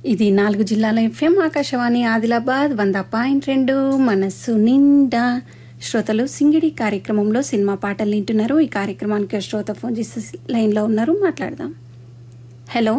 ఇది నాలుగు జిల్లాల ఎఫ్ఎం ఆకాశవాణి ఆదిలాబాద్ వంద పాయింట్ రెండు మనస్సు నిండా శ్రోతలు సింగిడి కార్యక్రమంలో సినిమా పాటలు వింటున్నారు ఈ కార్యక్రమానికి ఒక శ్రోత ఫోన్ చేసి లైన్లో ఉన్నారు మాట్లాడదాం హలో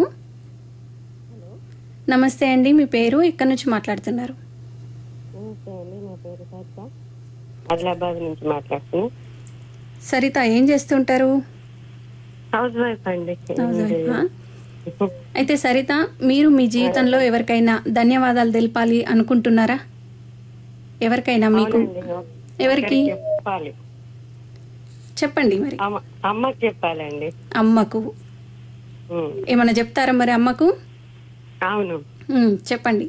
నమస్తే అండి మీ పేరు ఎక్కడి నుంచి మాట్లాడుతున్నారు నమస్తే అండి నా పేరు సరిత ఆదిలాబాద్ నుంచి మాట్లాడుతున్నాను సరిత ఏం చేస్తుంటారు హౌస్ వైఫ్ అండి హౌస్ వైఫా? అయితే సరిత మీరు మీ జీవితంలో ఎవరికైనా ధన్యవాదాలు తెలపాలి అనుకుంటున్నారా ఎవరికైనా మీకు అవునండి. ఎవరికి చెప్పాలి చెప్పండి మరి అమ్మ అమ్మకి చెప్పాలండి అమ్మకు ఉమ్. ఏమైనా చెప్తారా మరి అమ్మకు అవును ఉమ్, చెప్పండి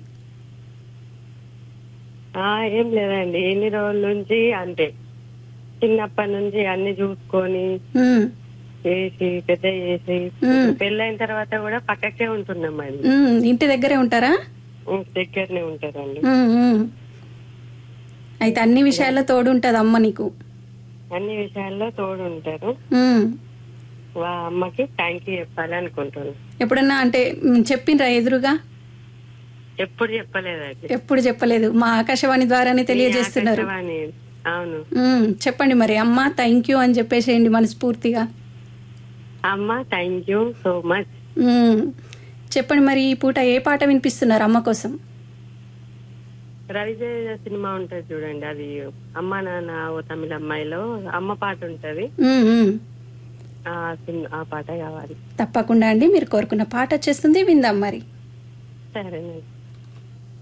ఆ ఏం లేదండి ఎన్ని రోజుల నుంచి అంతే చిన్నప్పటి నుంచి అన్ని చూసుకొని ఉమ్, చేసి పెద్ద చేసి ఉమ్. పెళ్ళైన తర్వాత కూడా పక్కకే ఉంటున్నామండి ఉమ్, ఇంటి దగ్గరే ఉంటారా ఉమ్, దగ్గరనే ఉంటారండి ఉమ్, ఉమ్. అయితే అన్ని విషయాల్లో తోడు ఉంటుంది అమ్మ నీకు అన్ని విషయాల్లో తోడు ఉంటారు ఉమ్. వా అమ్మకి థ్యాంక్ యూ చెప్పాలి అనుకుంటున్నాను ఎప్పుడన్నా అంటే ఉమ్, చెప్పిండ్రా ఎదురుగా ఎప్పుడు చెప్పలేదండి ఎప్పుడు చెప్పలేదు మా ఆకాశవాణి ద్వారానే తెలియజేస్తున్నారు ఆకాశవాణి. అవును ఉమ్, చెప్పండి మరి అమ్మ థ్యాంక్ యూ అని చెప్పేసేయండి మనస్ఫూర్తిగా అమ్మ thank you so much um, చెప్పండి మరి ఈ పూట ఏ పాట వినిపిస్తున్నారు అమ్మ కోసం రవితేజ సినిమా ఉంటది చూడండి అది అమ్మ నాన్న ఓ తమిళ అమ్మాయిలో అమ్మ పాట ఉంటది ఉమ్, ఉమ్. ఆ సిన్- ఆ పాట కావాలి తప్పకుండా అండి మీరు కోరుకున్న పాట వచ్చేస్తుంది విందాం మరి సరేనండి